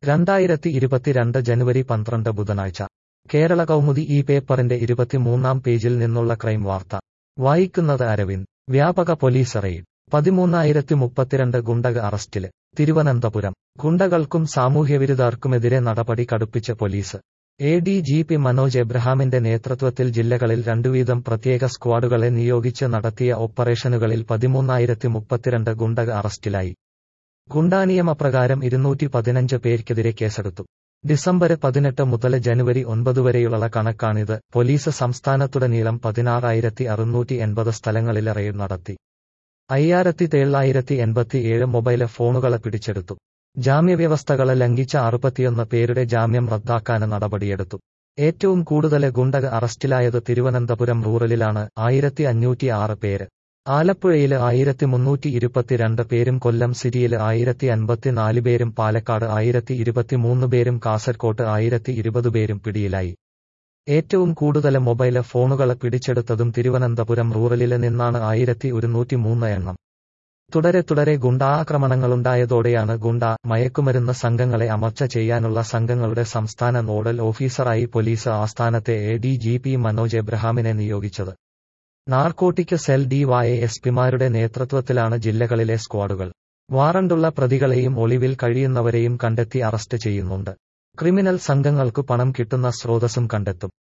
രണ്ടായിരത്തി ഇരുപത്തിരണ്ട് ജനുവരി പന്ത്രണ്ട് ബുധനാഴ്ച കേരള കൗമുദി ഈ പേപ്പറിന്റെ ഇരുപത്തിമൂന്നാം പേജിൽ നിന്നുള്ള ക്രൈം വാർത്ത വായിക്കുന്നത് അരവിന്ദ് വ്യാപക പോലീസ് റെയ്ഡ് പതിമൂന്നായിരത്തി മുപ്പത്തിരണ്ട് ഗുണ്ടക അറസ്റ്റില് തിരുവനന്തപുരം ഗുണ്ടകൾക്കും സാമൂഹ്യവിരുദ്ധർക്കുമെതിരെ നടപടി കടുപ്പിച്ച police A D G P Manoj എബ്രഹാമിന്റെ നേതൃത്വത്തിൽ ജില്ലകളിൽ രണ്ടുവീതം പ്രത്യേക സ്ക്വാഡുകളെ നിയോഗിച്ച് നടത്തിയ ഓപ്പറേഷനുകളിൽ പതിമൂന്നായിരത്തി മുപ്പത്തിരണ്ട് ഗുണ്ടക അറസ്റ്റിലായി ഗുണ്ടാനിയമപ്രകാരം ഇരുന്നൂറ്റി പതിനഞ്ച് പേർക്കെതിരെ കേസെടുത്തു ഡിസംബർ പതിനെട്ട് മുതൽ ജനുവരി ഒൻപത് വരെയുള്ള കണക്കാണിത് പോലീസ് സംസ്ഥാനത്തുടനീളം പതിനാറായിരത്തി അറുന്നൂറ്റി എൺപത് സ്ഥലങ്ങളിൽ റെയ്ഡ് നടത്തി അയ്യായിരത്തി തൊള്ളായിരത്തി എൺപത്തിയേഴ് മൊബൈൽ ഫോണുകളെ പിടിച്ചെടുത്തു ജാമ്യവ്യവസ്ഥകളെ ലംഘിച്ച അറുപത്തിയൊന്ന് പേരുടെ ജാമ്യം റദ്ദാക്കാന് നടപടിയെടുത്തു ഏറ്റവും കൂടുതൽ ഗുണ്ടക അറസ്റ്റിലായത് തിരുവനന്തപുരം റൂറലിലാണ് ആയിരത്തി അഞ്ഞൂറ്റി ആറ് പേര് ആലപ്പുഴയില് ആയിരത്തി മുന്നൂറ്റി ഇരുപത്തിരണ്ട് പേരും കൊല്ലം സിറ്റിയില് ആയിരത്തി അൻപത്തിനാല് പേരും പാലക്കാട് ആയിരത്തി ഇരുപത്തിമൂന്ന് പേരും കാസർകോട്ട് ആയിരത്തി ഇരുപത് പേരും പിടിയിലായി ഏറ്റവും കൂടുതൽ മൊബൈൽ ഫോണുകൾ പിടിച്ചെടുത്തതും തിരുവനന്തപുരം റൂറലില് നിന്നാണ് ആയിരത്തി ഒരുന്നൂറ്റി മൂന്ന് എണ്ണം തുടരെ തുടരെ ഗുണ്ടാക്രമണങ്ങളുണ്ടായതോടെയാണ് ഗുണ്ട മയക്കുമരുന്ന് സംഘങ്ങളെ അമർച്ച ചെയ്യാനുള്ള സംഘങ്ങളുടെ സംസ്ഥാന നോഡൽ ഓഫീസറായി പോലീസ് ആസ്ഥാനത്തെ A D G P Manoj എബ്രഹാമിനെ നിയോഗിച്ചത് നാർക്കോട്ടിക് സെൽ ഡിവൈ എസ് പിമാരുടെ നേതൃത്വത്തിലാണ് ജില്ലകളിലെ സ്ക്വാഡുകൾ വാറണ്ടുള്ള പ്രതികളെയും ഒളിവിൽ കഴിയുന്നവരെയും കണ്ടെത്തി അറസ്റ്റ് ചെയ്യുന്നുണ്ട് ക്രിമിനൽ സംഘങ്ങൾക്കു പണം കിട്ടുന്ന സ്രോതസ്സും കണ്ടെത്തും